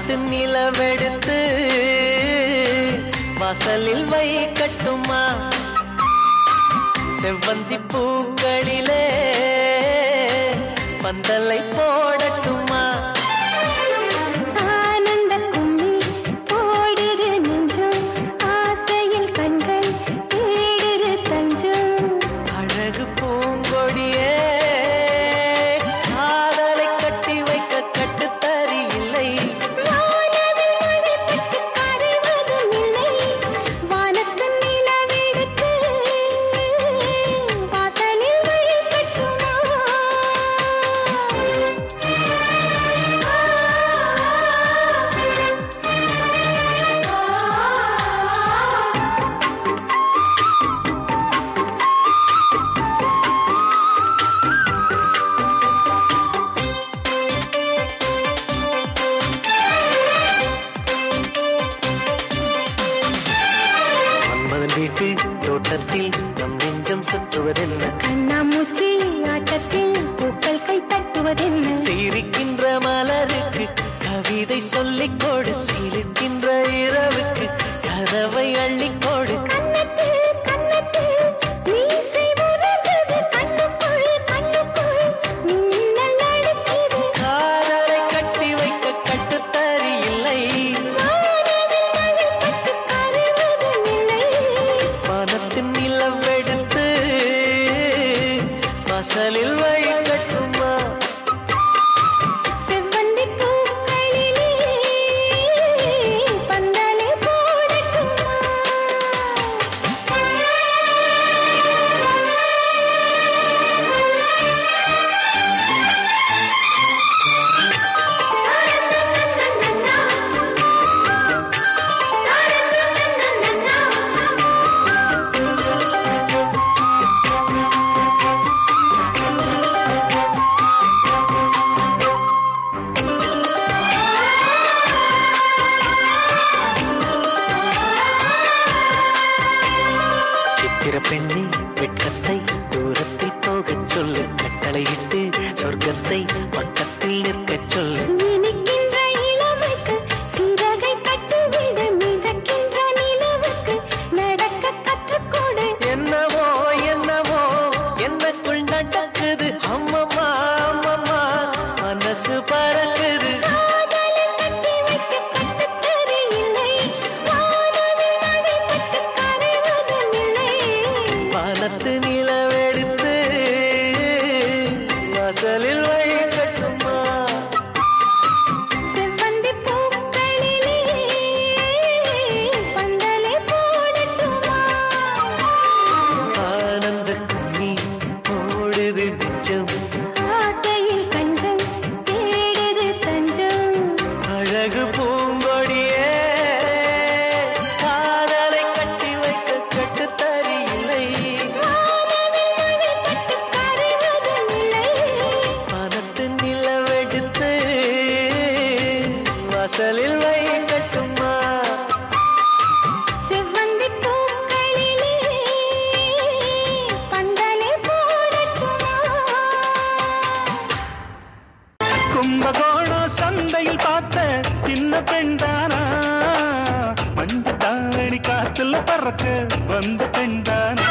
வானத்து நிலவெடுத்து வாசலில் வைக்கட்டுமா செவ்வந்தி பூக்களிலே பந்தலை போடட்டுமா ஆனந்த கும்மி போடுது நெஞ்சம் ஆசையில் கண்கள் தேடுது தஞ்சம் அழகு பூங்கொடியே காதலை கட்டி வைக்க கட்டுத்தறி இல்லை வானவில் மழைப்பட்டு கரைவதும் இல்லை வானத்து நிலவெடுத்து வாசலில் வைக்கட்டுமா மன்மதன் வீட்டு தோட்டத்தில் நம் நெஞ்சம் சுற்றுவதென்ன கண்ணாமூச்சி ஆட்டத்தில் பூக்கள் கை தட்டுவதென்ன சிரிக்கின்ற மலருக்கு கவிதை சொல்லிக் கொடு சிரிக்கின்ற இரவுக்கு கதவை அள்ளிக்கொடு கண்ணத்தில் கண்ணத்தில் மீசை முரசுது கண்ணுக்குள் கண்ணுக்குள் மின்னல் நடுக்குது காதலை கட்டி வைக்க கட்டுத்தறி இல்லை வானவில் மழைப்பட்டு கரைவதும் இல்லை மனத்தின் நிலவெடுத்து வாசலில் வைக்கட்டுமா செவ்வந்தி பூக்களிலே பந்தலே போடட்டுமா சித்திர பெண்ணி வெட்கத்தை தூரத்தில் போகச் சொல்லு கட்டளையிட்டு சொர்க்கத்தை பக்கத்தில் நிற்கச் சொல்லு இனிக்கின்ற இளமைக்கு சிறகை கட்டுவிடு மிதக்கின்ற நிலவுக்கு நடக்க கற்றுக்கொடு என்னவோ என்னவோ என்னக்குள் நடக்குது அம்மம்மா அம்மம்மா மனசு பறக்குது காதலை கட்டி வைக்க கட்டுத்தறி இல்லை வானவில் மழைப்பட்டு கரைவதும் இல்லை வானத்து நிலவெடுத்து வாசலில் வைக்கட்டுமா செவ்வந்தி பூக்களிலே பந்தலே போடட்டுமா ஆனந்த கும்மி ஓடுது நெஞ்சம் ஆசையில் கஞ்சம் தேடுது தஞ்சம் அழகு பூங்கொடியே காதலை கட்டி வைக்க கட்டுத்தறி இல்லை வானவில் மழைப்பட்டு கரைவதும் இல்லை மனத்து நிலவெடுத்து வாசலில் வைக்கட்டுமா செவ்வந்தி பூக்களிலே பந்தலே போடட்டுமா கும்பகோணம் சந்தையில் பார்த்த சின்ன பெண்தானா மஞ்ச தாரணி காத்துல பறக்க வந்த பெண்தானா